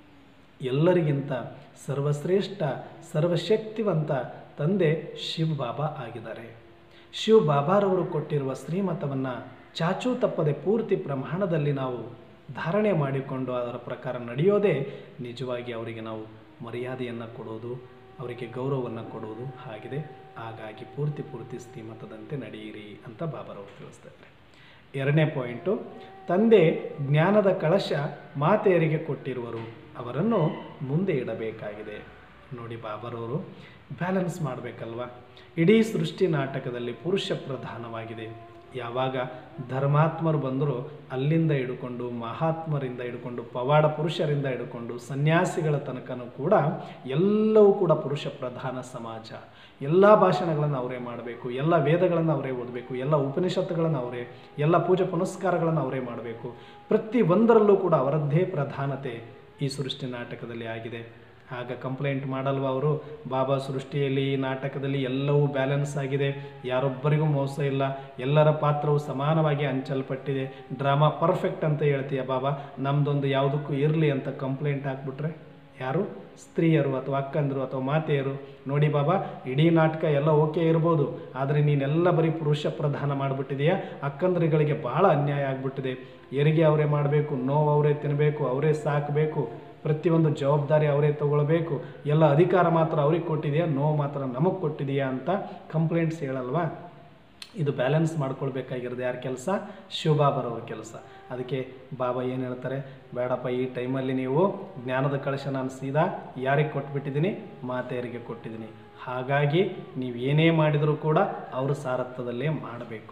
[SPEAKER 2] ಎಲ್ಲರಿಗಿಂತ ಸರ್ವಶ್ರೇಷ್ಠ ಸರ್ವಶಕ್ತಿವಂತ ತಂದೆ ಶಿವ್ ಬಾಬಾ ಆಗಿದ್ದಾರೆ ಶಿವ್ ಬಾಬಾರವರು ಕೊಟ್ಟಿರುವ ಶ್ರೀಮತವನ್ನು ಚಾಚೂ ತಪ್ಪದೆ ಪೂರ್ತಿ ಪ್ರಮಾಣದಲ್ಲಿ ನಾವು ಧಾರಣೆ ಮಾಡಿಕೊಂಡು ಅದರ ಪ್ರಕಾರ ನಡೆಯೋದೇ ನಿಜವಾಗಿ ಅವರಿಗೆ ನಾವು ಮರ್ಯಾದೆಯನ್ನು ಕೊಡೋದು ಅವರಿಗೆ ಗೌರವವನ್ನು ಕೊಡೋದು ಆಗಿದೆ ಹಾಗಾಗಿ ಪೂರ್ತಿ ಪೂರ್ತಿ ಶ್ರೀಮತದಂತೆ ನಡೆಯಿರಿ ಅಂತ ಬಾಬಾರವರು ತಿಳಿಸ್ತಾ ಇದ್ದಾರೆ ಎರಡನೇ ಪಾಯಿಂಟು ತಂದೆ ಜ್ಞಾನದ ಕಳಶ ಮಾತೆಯರಿಗೆ ಕೊಟ್ಟಿರುವರು ಅವರನ್ನು ಮುಂದೆ ಇಡಬೇಕಾಗಿದೆ ನೋಡಿ ಬಾಬರವರು ಬ್ಯಾಲೆನ್ಸ್ ಮಾಡಬೇಕಲ್ವ ಇಡೀ ಸೃಷ್ಟಿ ನಾಟಕದಲ್ಲಿ ಪುರುಷ ಪ್ರಧಾನವಾಗಿದೆ ಯಾವಾಗ ಧರ್ಮಾತ್ಮರು ಬಂದರೂ ಅಲ್ಲಿಂದ ಹಿಡ್ಕೊಂಡು ಮಹಾತ್ಮರಿಂದ ಹಿಡ್ಕೊಂಡು ಪವಾಡ ಪುರುಷರಿಂದ ಹಿಡ್ಕೊಂಡು ಸನ್ಯಾಸಿಗಳ ತನಕನೂ ಕೂಡ ಎಲ್ಲವೂ ಕೂಡ ಪುರುಷ ಪ್ರಧಾನ ಸಮಾಜ ಎಲ್ಲ ಭಾಷಣಗಳನ್ನು ಅವರೇ ಮಾಡಬೇಕು ಎಲ್ಲ ವೇದಗಳನ್ನು ಅವರೇ ಓದಬೇಕು ಎಲ್ಲ ಉಪನಿಷತ್ತುಗಳನ್ನು ಅವರೇ ಎಲ್ಲ ಪೂಜೆ ಪುನಸ್ಕಾರಗಳನ್ನು ಅವರೇ ಮಾಡಬೇಕು ಪ್ರತಿ ಒಂದರಲ್ಲೂ ಕೂಡ ಅವರದ್ದೇ ಪ್ರಧಾನತೆ ಈ ಸೃಷ್ಟಿ ನಾಟಕದಲ್ಲಿ ಆಗಿದೆ ಆಗ ಕಂಪ್ಲೇಂಟ್ ಮಾಡಲ್ವ ಅವರು ಬಾಬಾ ಸೃಷ್ಟಿಯಲ್ಲಿ ಈ ನಾಟಕದಲ್ಲಿ ಎಲ್ಲವೂ ಬ್ಯಾಲೆನ್ಸ್ ಆಗಿದೆ ಯಾರೊಬ್ಬರಿಗೂ ಮೋಸ ಇಲ್ಲ ಎಲ್ಲರ ಪಾತ್ರವು ಸಮಾನವಾಗಿ ಹಂಚಲ್ಪಟ್ಟಿದೆ ಡ್ರಾಮಾ ಪರ್ಫೆಕ್ಟ್ ಅಂತ ಹೇಳ್ತೀಯ ಬಾಬಾ ನಮ್ಮದೊಂದು ಯಾವುದಕ್ಕೂ ಇರಲಿ ಅಂತ ಕಂಪ್ಲೇಂಟ್ ಹಾಕ್ಬಿಟ್ರೆ ಯಾರು ಸ್ತ್ರೀಯರು ಅಥವಾ ಅಕ್ಕಂದರು ಅಥವಾ ಮಾತೆಯರು ನೋಡಿ ಬಾಬಾ ಇಡೀ ನಾಟಕ ಎಲ್ಲ ಓಕೆ ಇರ್ಬೋದು ಆದರೆ ನೀನೆಲ್ಲ ಬರೀ ಪುರುಷ ಪ್ರಧಾನ ಮಾಡಿಬಿಟ್ಟಿದೆಯಾ ಅಕ್ಕಂದ್ರಿಗಳಿಗೆ ಭಾಳ ಅನ್ಯಾಯ ಆಗಿಬಿಟ್ಟಿದೆ ಹೆರಿಗೆ ಅವರೇ ಮಾಡಬೇಕು ನೋವು ಅವರೇ ತಿನ್ನಬೇಕು ಅವರೇ ಸಾಕಬೇಕು ಪ್ರತಿಯೊಂದು ಜವಾಬ್ದಾರಿ ಅವರೇ ತಗೊಳ್ಬೇಕು ಎಲ್ಲ ಅಧಿಕಾರ ಮಾತ್ರ ಅವ್ರಿಗೆ ಕೊಟ್ಟಿದೆಯಾ ನೋವು ಮಾತ್ರ ನಮಗೆ ಕೊಟ್ಟಿದೆಯಾ ಅಂತ ಕಂಪ್ಲೇಂಟ್ಸ್ ಹೇಳಲ್ವಾ ಇದು ಬ್ಯಾಲೆನ್ಸ್ ಮಾಡ್ಕೊಳ್ಬೇಕಾಗಿರೋದು ಯಾರ ಕೆಲಸ ಶಿವಬಾಬರವ್ರ ಕೆಲಸ ಅದಕ್ಕೆ ಬಾಬಾ ಏನು ಹೇಳ್ತಾರೆ ಬೇಡಪ್ಪ ಈ ಟೈಮಲ್ಲಿ ನೀವು ಜ್ಞಾನದ ಕಳಶ ನಾನು ಸೀದಾ ಯಾರಿಗೆ ಕೊಟ್ಬಿಟ್ಟಿದ್ದೀನಿ ಮಾತೆಯರಿಗೆ ಕೊಟ್ಟಿದ್ದೀನಿ ಹಾಗಾಗಿ ನೀವು ಏನೇ ಮಾಡಿದರೂ ಕೂಡ ಅವರು ಸಾರಥ್ಯದಲ್ಲೇ ಮಾಡಬೇಕು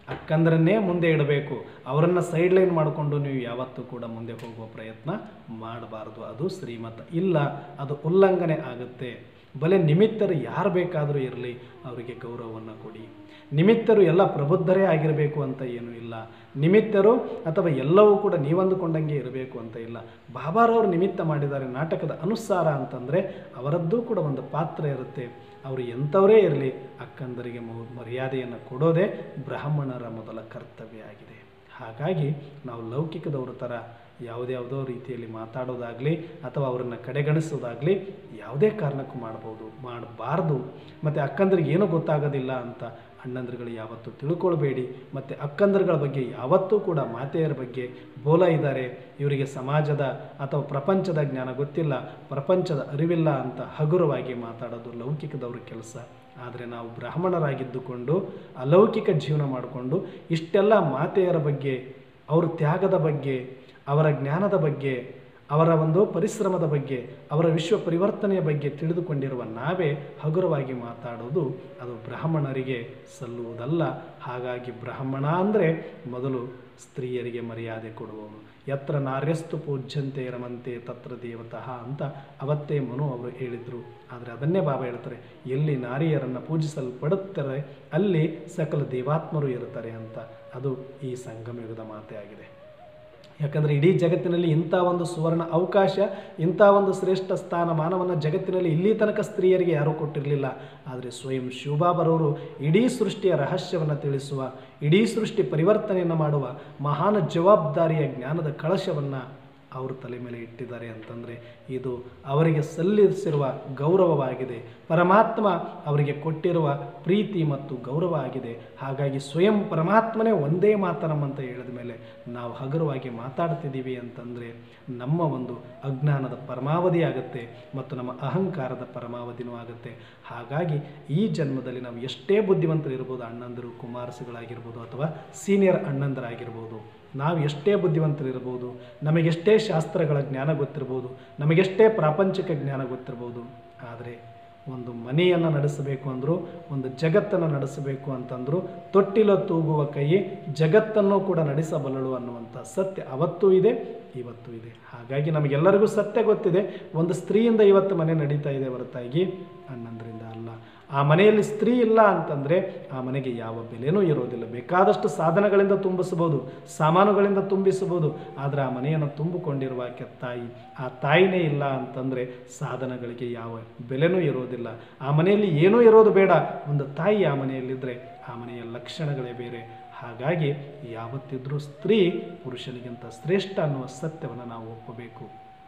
[SPEAKER 2] ಅಕ್ಕಂದ್ರನ್ನೇ ಮುಂದೆ ಇಡಬೇಕು ಅವರನ್ನು ಸೈಡ್ ಲೈನ್ ಮಾಡಿಕೊಂಡು ನೀವು ಯಾವತ್ತೂ ಕೂಡ ಮುಂದೆ ಹೋಗುವ ಪ್ರಯತ್ನ ಮಾಡಬಾರ್ದು ಅದು ಶ್ರೀಮತ ಇಲ್ಲ ಅದು ಉಲ್ಲಂಘನೆ ಆಗುತ್ತೆ ಬಲೆ ನಿಮಿತ್ತರು ಯಾರು ಬೇಕಾದರೂ ಇರಲಿ ಅವರಿಗೆ ಗೌರವವನ್ನು ಕೊಡಿ ನಿಮಿತ್ತರು ಎಲ್ಲ ಪ್ರಬುದ್ಧರೇ ಆಗಿರಬೇಕು ಅಂತ ಏನೂ ಇಲ್ಲ ನಿಮಿತ್ತರು ಅಥವಾ ಎಲ್ಲವೂ ಕೂಡ ನೀವಂದುಕೊಂಡಂಗೆ ಇರಬೇಕು ಅಂತ ಇಲ್ಲ ಬಾಬಾರವರು ನಿಮಿತ್ತ ಮಾಡಿದ್ದಾರೆ ನಾಟಕದ ಅನುಸಾರ ಅಂತಂದರೆ ಅವರದ್ದೂ ಕೂಡ ಒಂದು ಪಾತ್ರ ಇರುತ್ತೆ ಅವರು ಎಂಥವರೇ ಇರಲಿ ಅಕ್ಕಂದರಿಗೆ ಮೌ- ಮರ್ಯಾದೆಯನ್ನು ಕೊಡೋದೇ ಬ್ರಾಹ್ಮಣರ ಮೊದಲ ಕರ್ತವ್ಯ ಆಗಿದೆ ಹಾಗಾಗಿ ನಾವು ಲೌಕಿಕದವ್ರ ಥರ ಯಾವುದ್ಯಾವುದೋ ರೀತಿಯಲ್ಲಿ ಮಾತಾಡೋದಾಗಲಿ ಅಥವಾ ಅವರನ್ನು ಕಡೆಗಣಿಸೋದಾಗಲಿ ಯಾವುದೇ ಕಾರಣಕ್ಕೂ ಮಾಡ್ಬೋದು ಮಾಡಬಾರ್ದು ಮತ್ತು ಅಕ್ಕಂದ್ರಿಗೆ ಏನೂ ಗೊತ್ತಾಗೋದಿಲ್ಲ ಅಂತ ಅಣ್ಣಂದ್ರುಗಳು ಯಾವತ್ತೂ ತಿಳ್ಕೊಳ್ಬೇಡಿ ಮತ್ತು ಅಕ್ಕಂದರುಗಳ ಬಗ್ಗೆ ಯಾವತ್ತೂ ಕೂಡ ಮಾತೆಯರ ಬಗ್ಗೆ ಬೋಲ ಇದ್ದಾರೆ ಇವರಿಗೆ ಸಮಾಜದ ಅಥವಾ ಪ್ರಪಂಚದ ಜ್ಞಾನ ಗೊತ್ತಿಲ್ಲ ಪ್ರಪಂಚದ ಅರಿವಿಲ್ಲ ಅಂತ ಹಗುರವಾಗಿ ಮಾತಾಡೋದು ಲೌಕಿಕದವ್ರ ಕೆಲಸ ಆದರೆ ನಾವು ಬ್ರಾಹ್ಮಣರಾಗಿದ್ದುಕೊಂಡು ಅಲೌಕಿಕ ಜೀವನ ಮಾಡಿಕೊಂಡು ಇಷ್ಟೆಲ್ಲ ಮಾತೆಯರ ಬಗ್ಗೆ ಅವ್ರ ತ್ಯಾಗದ ಬಗ್ಗೆ ಅವರ ಜ್ಞಾನದ ಬಗ್ಗೆ ಅವರ ಒಂದು ಪರಿಶ್ರಮದ ಬಗ್ಗೆ ಅವರ ವಿಶ್ವ ಪರಿವರ್ತನೆಯ ಬಗ್ಗೆ ತಿಳಿದುಕೊಂಡಿರುವ ನಾವೇ ಹಗುರವಾಗಿ ಮಾತಾಡೋದು ಅದು ಬ್ರಾಹ್ಮಣರಿಗೆ ಸಲ್ಲುವುದಲ್ಲ ಹಾಗಾಗಿ ಬ್ರಾಹ್ಮಣ ಅಂದರೆ ಮೊದಲು ಸ್ತ್ರೀಯರಿಗೆ ಮರ್ಯಾದೆ ಕೊಡುವವನು ಯತ್ರ ನಾರ್ಯಸ್ತು ಪೂಜ್ಯಂತೆ ರಮಂತೆ ತತ್ರ ದೇವತಃ ಅಂತ ಅವತ್ತೇ ಮನು ಅವರು ಹೇಳಿದರು ಆದರೆ ಅದನ್ನೇ ಬಾಬಾ ಹೇಳ್ತಾರೆ ಎಲ್ಲಿ ನಾರಿಯರನ್ನು ಪೂಜಿಸಲ್ಪಡುತ್ತಾರೆ ಅಲ್ಲಿ ಸಕಲ ದೇವಾತ್ಮರು ಇರುತ್ತಾರೆ ಅಂತ ಅದು ಈ ಸಂಗಮಯುಗದ ಮಾತೆ ಆಗಿದೆ ಯಾಕಂದರೆ ಇಡೀ ಜಗತ್ತಿನಲ್ಲಿ ಇಂಥ ಒಂದು ಸುವರ್ಣ ಅವಕಾಶ ಇಂಥ ಒಂದು ಶ್ರೇಷ್ಠ ಸ್ಥಾನಮಾನವನ್ನು ಜಗತ್ತಿನಲ್ಲಿ ಇಲ್ಲಿ ತನಕ ಸ್ತ್ರೀಯರಿಗೆ ಯಾರೂ ಕೊಟ್ಟಿರಲಿಲ್ಲ ಆದರೆ ಸ್ವಯಂ ಶಿವಬಾಬರವರು ಇಡೀ ಸೃಷ್ಟಿಯ ರಹಸ್ಯವನ್ನು ತಿಳಿಸುವ ಇಡೀ ಸೃಷ್ಟಿ ಪರಿವರ್ತನೆಯನ್ನು ಮಾಡುವ ಮಹಾನ್ ಜವಾಬ್ದಾರಿಯ ಜ್ಞಾನದ ಕಳಶವನ್ನು ಅವರು ತಲೆ ಮೇಲೆ ಇಟ್ಟಿದ್ದಾರೆ ಅಂತಂದರೆ ಇದು ಅವರಿಗೆ ಸಲ್ಲಿಸಿರುವ ಗೌರವವಾಗಿದೆ ಪರಮಾತ್ಮ ಅವರಿಗೆ ಕೊಟ್ಟಿರುವ ಪ್ರೀತಿ ಮತ್ತು ಗೌರವ ಆಗಿದೆ ಹಾಗಾಗಿ ಸ್ವಯಂ ಪರಮಾತ್ಮನೇ ಒಂದೇ ಮಾತರಂ ಅಂತ ಹೇಳಿದ ಮೇಲೆ ನಾವು ಹಗುರವಾಗಿ ಮಾತಾಡ್ತಿದ್ದೀವಿ ಅಂತಂದರೆ ನಮ್ಮ ಒಂದು ಅಜ್ಞಾನದ ಪರಮಾವಧಿ ಆಗುತ್ತೆ ಮತ್ತು ನಮ್ಮ ಅಹಂಕಾರದ ಪರಮಾವಧಿನೂ ಆಗುತ್ತೆ ಹಾಗಾಗಿ ಈ ಜನ್ಮದಲ್ಲಿ ನಾವು ಎಷ್ಟೇ ಬುದ್ಧಿವಂತರು ಇರ್ಬೋದು ಅಣ್ಣಂದರು ಕುಮಾರಸುಗಳಾಗಿರ್ಬೋದು ಅಥವಾ ಸೀನಿಯರ್ ಅಣ್ಣಂದರಾಗಿರ್ಬೋದು ನಾವು ಎಷ್ಟೇ ಬುದ್ಧಿವಂತರಿರ್ಬೋದು ನಮಗೆಷ್ಟೇ ಶಾಸ್ತ್ರಗಳ ಜ್ಞಾನ ಗೊತ್ತಿರ್ಬೋದು ನಮಗೆಷ್ಟೇ ಪ್ರಾಪಂಚಿಕ ಜ್ಞಾನ ಗೊತ್ತಿರ್ಬೋದು ಆದರೆ ಒಂದು ಮನೆಯನ್ನು ನಡೆಸಬೇಕು ಅಂದರು ಒಂದು ಜಗತ್ತನ್ನು ನಡೆಸಬೇಕು ಅಂತಂದರು ತೊಟ್ಟಿಲ ತೂಗುವ ಕೈ ಜಗತ್ತನ್ನು ಕೂಡ ನಡೆಸಬಲ್ಲಳು ಅನ್ನುವಂಥ ಸತ್ಯ ಅವತ್ತೂ ಇದೆ ಇವತ್ತೂ ಇದೆ ಹಾಗಾಗಿ ನಮಗೆಲ್ಲರಿಗೂ ಸತ್ಯ ಗೊತ್ತಿದೆ ಒಂದು ಸ್ತ್ರೀಯಿಂದ ಇವತ್ತು ಮನೆ ನಡೀತಾ ಇದೆ ಹೊರತಾಗಿ ಅಣ್ಣಂದ್ರಿಂದ ಅಲ್ಲ ಆ ಮನೆಯಲ್ಲಿ ಸ್ತ್ರೀ ಇಲ್ಲ ಅಂತಂದರೆ ಆ ಮನೆಗೆ ಯಾವ ಬೆಲೆನೂ ಇರೋದಿಲ್ಲ ಬೇಕಾದಷ್ಟು ಸಾಧನಗಳಿಂದ ತುಂಬಿಸಬಹುದು ಸಾಮಾನುಗಳಿಂದ ತುಂಬಿಸಬಹುದು ಆದರೆ ಆ ಮನೆಯನ್ನು ತುಂಬಿಕೊಂಡಿರುವ ಆಕೆ ತಾಯಿ ಆ ತಾಯಿನೇ ಇಲ್ಲ ಅಂತಂದರೆ ಸಾಧನಗಳಿಗೆ ಯಾವ ಬೆಲೆನೂ ಇರೋದಿಲ್ಲ ಆ ಮನೆಯಲ್ಲಿ ಏನೂ ಇರೋದು ಬೇಡ ಒಂದು ತಾಯಿ ಆ ಮನೆಯಲ್ಲಿದ್ದರೆ ಆ ಮನೆಯ ಲಕ್ಷಣಗಳೇ ಬೇರೆ ಹಾಗಾಗಿ ಯಾವತ್ತಿದ್ರೂ ಸ್ತ್ರೀ ಪುರುಷನಿಗಿಂತ ಶ್ರೇಷ್ಠ ಅನ್ನುವ ಸತ್ಯವನ್ನು ನಾವು ಒಪ್ಪಬೇಕು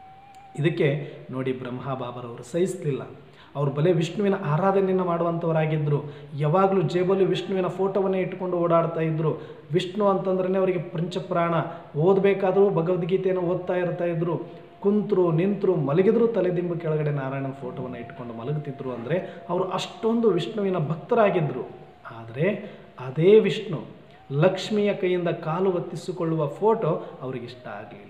[SPEAKER 2] ಇದಕ್ಕೆ ನೋಡಿ ಬ್ರಹ್ಮ ಬಾಬರವರು ಸಹಿಸಲಿಲ್ಲ ಅವರು ಬಲೆ ವಿಷ್ಣುವಿನ ಆರಾಧನೆಯನ್ನು ಮಾಡುವಂಥವರಾಗಿದ್ದರು ಯಾವಾಗಲೂ ಜೇಬಲ್ಲಿ ವಿಷ್ಣುವಿನ ಫೋಟೋವನ್ನೇ ಇಟ್ಕೊಂಡು ಓಡಾಡ್ತಾ ಇದ್ದರು ವಿಷ್ಣು ಅಂತಂದ್ರೆ ಅವರಿಗೆ ಪಂಚಪ್ರಾಣ ಓದಬೇಕಾದರೂ ಭಗವದ್ಗೀತೆಯನ್ನು ಓದ್ತಾ ಇರ್ತಾ ಇದ್ರು ಕುಂತರು ನಿಂತರು ಮಲಗಿದ್ರು ತಲೆದಿಂಬು ಕೆಳಗಡೆ ನಾರಾಯಣನ ಫೋಟೋವನ್ನು ಇಟ್ಕೊಂಡು ಮಲಗುತ್ತಿದ್ರು ಅಂದರೆ ಅವರು ಅಷ್ಟೊಂದು ವಿಷ್ಣುವಿನ ಭಕ್ತರಾಗಿದ್ದರು ಆದರೆ ಅದೇ ವಿಷ್ಣು ಲಕ್ಷ್ಮಿಯ ಕೈಯಿಂದ ಕಾಲು ಒತ್ತಿಸಿಕೊಳ್ಳುವ ಫೋಟೋ ಅವರಿಗೆ ಇಷ್ಟ ಆಗಲಿಲ್ಲ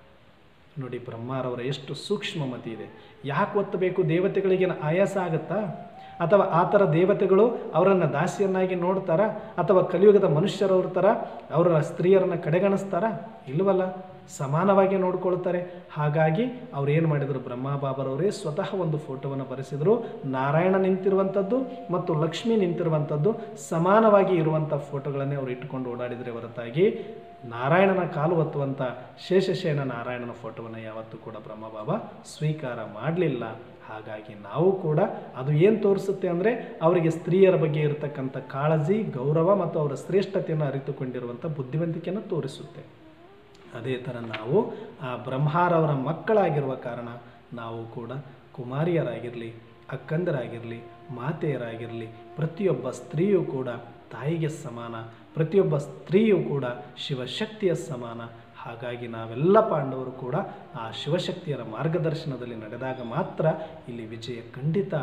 [SPEAKER 2] ನೋಡಿ ಬ್ರಹ್ಮಾರವರ ಎಷ್ಟು ಸೂಕ್ಷ್ಮ ಮತಿ ಇದೆ ಯಾಕೆ ಒತ್ತಬೇಕು ದೇವತೆಗಳಿಗೆ ಆಯಾಸ ಆಗುತ್ತಾ ಅಥವಾ ಆ ಥರ ದೇವತೆಗಳು ಅವರನ್ನು ದಾಸಿಯನ್ನಾಗಿ ನೋಡ್ತಾರ ಅಥವಾ ಕಲಿಯುಗದ ಮನುಷ್ಯರವ್ರ ಥರ ಅವರ ಸ್ತ್ರೀಯರನ್ನು ಕಡೆಗಣಿಸ್ತಾರ ಇಲ್ವಲ್ಲ ಸಮಾನವಾಗಿ ನೋಡ್ಕೊಳ್ತಾರೆ ಹಾಗಾಗಿ ಅವ್ರು ಏನು ಮಾಡಿದರು ಬ್ರಹ್ಮ ಬಾಬರವರೇ ಸ್ವತಃ ಒಂದು ಫೋಟೋವನ್ನು ಬರೆಸಿದರು ನಾರಾಯಣ ನಿಂತಿರುವಂಥದ್ದು ಮತ್ತು ಲಕ್ಷ್ಮಿ ನಿಂತಿರುವಂಥದ್ದು ಸಮಾನವಾಗಿ ಇರುವಂಥ ಫೋಟೋಗಳನ್ನೇ ಅವರು ಇಟ್ಟುಕೊಂಡು ಓಡಾಡಿದರೆ ಹೊರತಾಗಿ ನಾರಾಯಣನ ಕಾಲು ಒತ್ತುವಂಥ ಶೇಷಶಯನ ನಾರಾಯಣನ ಫೋಟೋವನ್ನು ಯಾವತ್ತೂ ಕೂಡ ಬ್ರಹ್ಮಬಾಬಾ ಸ್ವೀಕಾರ ಮಾಡಲಿಲ್ಲ ಹಾಗಾಗಿ ನಾವು ಕೂಡ ಅದು ಏನು ತೋರಿಸುತ್ತೆ ಅಂದರೆ ಅವರಿಗೆ ಸ್ತ್ರೀಯರ ಬಗ್ಗೆ ಇರತಕ್ಕಂಥ ಕಾಳಜಿ ಗೌರವ ಮತ್ತು ಅವರ ಶ್ರೇಷ್ಠತೆಯನ್ನು ಅರಿತುಕೊಂಡಿರುವಂಥ ಬುದ್ಧಿವಂತಿಕೆಯನ್ನು ತೋರಿಸುತ್ತೆ ಅದೇ ಥರ ನಾವು ಆ ಬ್ರಹ್ಮಾರವರ ಮಕ್ಕಳಾಗಿರುವ ಕಾರಣ ನಾವು ಕೂಡ ಕುಮಾರಿಯರಾಗಿರಲಿ ಅಕ್ಕಂದರಾಗಿರಲಿ ಮಾತೆಯರಾಗಿರಲಿ ಪ್ರತಿಯೊಬ್ಬ ಸ್ತ್ರೀಯೂ ಕೂಡ ತಾಯಿಗೆ ಸಮಾನ ಪ್ರತಿಯೊಬ್ಬ ಸ್ತ್ರೀಯೂ ಕೂಡ ಶಿವಶಕ್ತಿಯ ಸಮಾನ ಹಾಗಾಗಿ ನಾವೆಲ್ಲ ಪಾಂಡವರು ಕೂಡ ಆ ಶಿವಶಕ್ತಿಯರ ಮಾರ್ಗದರ್ಶನದಲ್ಲಿ ನಡೆದಾಗ ಮಾತ್ರ ಇಲ್ಲಿ ವಿಜಯ ಖಂಡಿತ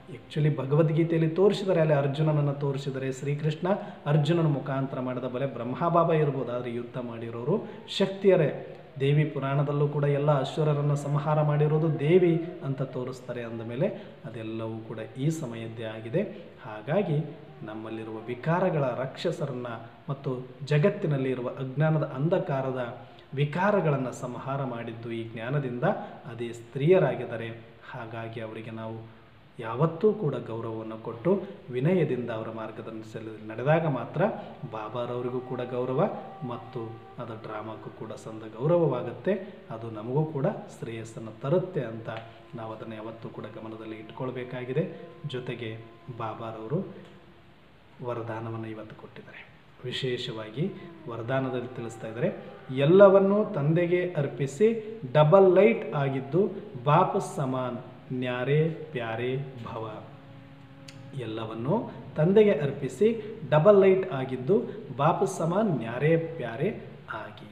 [SPEAKER 2] ಆ್ಯಕ್ಚುಲಿ ಭಗವದ್ಗೀತೆಯಲ್ಲಿ ತೋರಿಸಿದರೆ ಅಲ್ಲಿ ಅರ್ಜುನನನ್ನು ತೋರಿಸಿದರೆ ಶ್ರೀಕೃಷ್ಣ ಅರ್ಜುನನ ಮುಖಾಂತರ ಮಾಡಿದ ಬಲೆ ಬ್ರಹ್ಮಬಾಬಾ ಇರ್ಬೋದು ಆದರೆ ಯುದ್ಧ ಮಾಡಿರೋರು ಶಕ್ತಿಯರೇ ದೇವಿ ಪುರಾಣದಲ್ಲೂ ಕೂಡ ಎಲ್ಲ ಅಶ್ವರರನ್ನು ಸಂಹಾರ ಮಾಡಿರೋದು ದೇವಿ ಅಂತ ತೋರಿಸ್ತಾರೆ ಅಂದಮೇಲೆ ಅದೆಲ್ಲವೂ ಕೂಡ ಈ ಸಮಯದ್ದೇ ಆಗಿದೆ ಹಾಗಾಗಿ ನಮ್ಮಲ್ಲಿರುವ ವಿಕಾರಗಳ ರಾಕ್ಷಸರನ್ನು ಮತ್ತು ಜಗತ್ತಿನಲ್ಲಿ ಇರುವ ಅಜ್ಞಾನದ ಅಂಧಕಾರದ ವಿಕಾರಗಳನ್ನು ಸಂಹಾರ ಮಾಡಿದ್ದು ಈ ಜ್ಞಾನದಿಂದ ಅದೇ ಸ್ತ್ರೀಯರಾಗಿದ್ದಾರೆ ಹಾಗಾಗಿ ಅವರಿಗೆ ನಾವು ಯಾವತ್ತೂ ಕೂಡ ಗೌರವವನ್ನು ಕೊಟ್ಟು ವಿನಯದಿಂದ ಅವರ ಮಾರ್ಗದರ್ಶನದಲ್ಲಿ ನಡೆದಾಗ ಮಾತ್ರ ಬಾಬಾರವರಿಗೂ ಕೂಡ ಗೌರವ ಮತ್ತು ಅದು ಡ್ರಾಮಾಕ್ಕೂ ಕೂಡ ಸಂದ ಗೌರವವಾಗುತ್ತೆ ಅದು ನಮಗೂ ಕೂಡ ಶ್ರೇಯಸ್ಸನ್ನು ತರುತ್ತೆ ಅಂತ ನಾವು ಅದನ್ನು ಯಾವತ್ತೂ ಕೂಡ ಗಮನದಲ್ಲಿ ಇಟ್ಕೊಳ್ಬೇಕಾಗಿದೆ ಜೊತೆಗೆ ಬಾಬಾರವರು ವರದಾನವನ್ನು ಇವತ್ತು ಕೊಟ್ಟಿದ್ದಾರೆ ವಿಶೇಷವಾಗಿ ವರದಾನದಲ್ಲಿ ತಿಳಿಸ್ತಾ ಇದ್ದಾರೆ ಎಲ್ಲವನ್ನೂ ತಂದೆಗೆ ಅರ್ಪಿಸಿ ಡಬಲ್ ಲೈಟ್ ಆಗಿದ್ದು ಬಾಪ್ ಸಮಾನ್ ನ್ಯಾರೆ ಪ್ಯಾರೆ ಭವ ಎಲ್ಲವನ್ನೂ ತಂದೆಗೆ ಅರ್ಪಿಸಿ ಡಬಲ್ ಲೈಟ್ ಆಗಿದ್ದು ಬಾಪ್ ಸಮಾನ್ ನ್ಯಾರೆ ಪ್ಯಾರೆ ಆಗಿ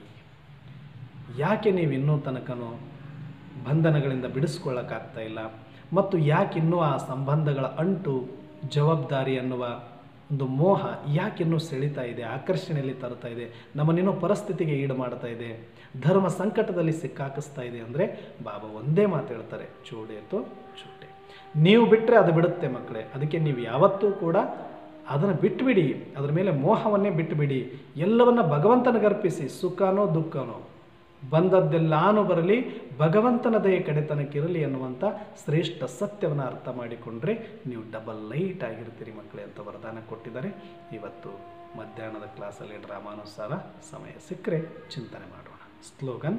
[SPEAKER 2] ಯಾಕೆ ನೀವು ಇನ್ನೂ ತನಕನೂ ಬಂಧನಗಳಿಂದ ಬಿಡಿಸ್ಕೊಳ್ಳೋಕ್ಕಾಗ್ತಾ ಇಲ್ಲ ಮತ್ತು ಯಾಕೆ ಇನ್ನೂ ಆ ಸಂಬಂಧಗಳ ಅಂಟು ಜವಾಬ್ದಾರಿ ಅನ್ನುವ ಒಂದು ಮೋಹ ಯಾಕಿನ್ನೂ ಸೆಳೀತಾ ಇದೆ ಆಕರ್ಷಣೆಯಲ್ಲಿ ತರ್ತಾ ಇದೆ ನಮ್ಮನ್ನಿನ್ನೂ ಪರಿಸ್ಥಿತಿಗೆ ಈಡು ಮಾಡ್ತಾ ಇದೆ ಧರ್ಮ ಸಂಕಟದಲ್ಲಿ ಸಿಕ್ಕಾಕಿಸ್ತಾ ಇದೆ ಅಂದರೆ ಬಾಬಾ ಒಂದೇ ಮಾತು ಹೇಳ್ತಾರೆ ಚೂಡೇತು ಚೂಟೆ ನೀವು ಬಿಟ್ಟರೆ ಅದು ಬಿಡುತ್ತೆ ಮಕ್ಕಳೇ ಅದಕ್ಕೆ ನೀವು ಯಾವತ್ತೂ ಕೂಡ ಅದನ್ನು ಬಿಟ್ಟುಬಿಡಿ ಅದರ ಮೇಲೆ ಮೋಹವನ್ನೇ ಬಿಟ್ಟುಬಿಡಿ ಎಲ್ಲವನ್ನ ಭಗವಂತನಿಗರ್ಪಿಸಿ ಸುಖನೋ ದುಃಖನೋ ಬಂದದ್ದೆಲ್ಲಾನು ಬರಲಿ ಭಗವಂತನ ದಯೆ ಕಡೆತನಕ್ಕಿರಲಿ ಅನ್ನುವಂಥ ಶ್ರೇಷ್ಠ ಸತ್ಯವನ್ನು ಅರ್ಥ ಮಾಡಿಕೊಂಡ್ರೆ ನೀವು ಡಬಲ್ ಲೈಟ್ ಆಗಿರ್ತೀರಿ ಮಕ್ಕಳೇ ಅಂತ ವರದಾನ ಕೊಟ್ಟಿದ್ದಾರೆ ಇವತ್ತು ಮಧ್ಯಾಹ್ನದ ಕ್ಲಾಸಲ್ಲಿ ಡ್ರಾಮಾನುಸಾರ ಸಮಯ ಸಿಕ್ಕರೆ ಚಿಂತನೆ ಮಾಡೋಣ ಸ್ಲೋಗನ್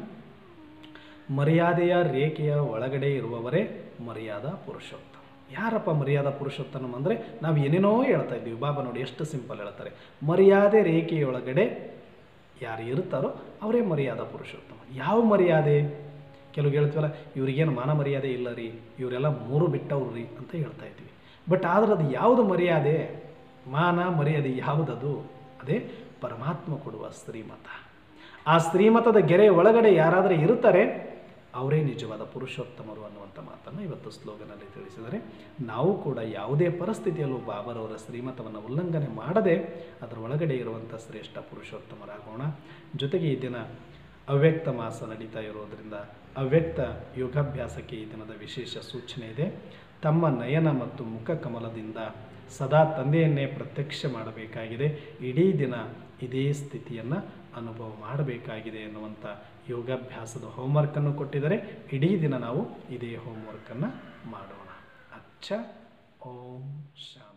[SPEAKER 2] ಮರ್ಯಾದೆಯ ರೇಖೆಯ ಒಳಗಡೆ ಇರುವವರೇ ಮರ್ಯಾದಾ ಪುರುಷೋತ್ತಮ ಯಾರಪ್ಪ ಮರ್ಯಾದಾ ಪುರುಷೋತ್ತಮ ಅಂದರೆ ನಾವು ಏನೇನೋ ಹೇಳ್ತಾ ಇದ್ದೀವಿ ಬಾಬಾ ನೋಡಿ ಎಷ್ಟು ಸಿಂಪಲ್ ಹೇಳ್ತಾರೆ ಮರ್ಯಾದೆ ರೇಖೆಯೊಳಗಡೆ ಯಾರು ಇರ್ತಾರೋ ಅವರೇ ಮರ್ಯಾದಾ ಪುರುಷೋತ್ತಮ ಯಾವ ಮರ್ಯಾದೆ ಕೆಲವು ಹೇಳ್ತೀವಲ್ಲ ಇವ್ರಿಗೇನು ಮಾನ ಮರ್ಯಾದೆ ಇಲ್ಲ ರೀ ಇವರೆಲ್ಲ ಮೂರು ಬಿಟ್ಟವ್ರು ರೀ ಅಂತ ಹೇಳ್ತಾ ಇದ್ವಿ ಬಟ್ ಆದ್ರೆ ಅದು ಯಾವುದು ಮರ್ಯಾದೆ ಮಾನ ಮರ್ಯಾದೆ ಯಾವುದದು ಅದೇ ಪರಮಾತ್ಮ ಕೊಡುವ ಶ್ರೀಮತ ಆ ಶ್ರೀಮತದ ಗೆರೆ ಒಳಗಡೆ ಯಾರಾದರೂ ಇರ್ತಾರೆ ಅವರೇ ನಿಜವಾದ ಪುರುಷೋತ್ತಮರು ಅನ್ನುವಂಥ ಮಾತನ್ನು ಇವತ್ತು ಸ್ಲೋಗನಲ್ಲಿ ತಿಳಿಸಿದರೆ ನಾವು ಕೂಡ ಯಾವುದೇ ಪರಿಸ್ಥಿತಿಯಲ್ಲೂ ಬಾಬರವರ ಶ್ರೀಮತವನ್ನು ಉಲ್ಲಂಘನೆ ಮಾಡದೆ ಅದರ ಒಳಗಡೆ ಇರುವಂಥ ಶ್ರೇಷ್ಠ ಪುರುಷೋತ್ತಮರಾಗೋಣ ಜೊತೆಗೆ ಈ ದಿನ ಅವ್ಯಕ್ತ ಮಾಸ ನಡೀತಾ ಇರೋದರಿಂದ ಅವ್ಯಕ್ತ ಯೋಗಾಭ್ಯಾಸಕ್ಕೆ ಈ ದಿನದ ವಿಶೇಷ ಸೂಚನೆ ಇದೆ ತಮ್ಮ ನಯನ ಮತ್ತು ಮುಖ ಕಮಲದಿಂದ ಸದಾ ತಂದೆಯನ್ನೇ ಪ್ರತ್ಯಕ್ಷ ಮಾಡಬೇಕಾಗಿದೆ ಇಡೀ ದಿನ ಇದೇ ಸ್ಥಿತಿಯನ್ನು ಅನುಭವ ಮಾಡಬೇಕಾಗಿದೆ ಎನ್ನುವಂಥ ಯೋಗಾಭ್ಯಾಸದ ಹೋಮ್ವರ್ಕನ್ನು ಕೊಟ್ಟಿದ್ದಾರೆ ಇಡೀ ದಿನ ನಾವು ಇದೇ ಹೋಮ್ವರ್ಕನ್ನು ಮಾಡೋಣ ಅಚ್ಚ ಓಂ ಶಾಂತಿ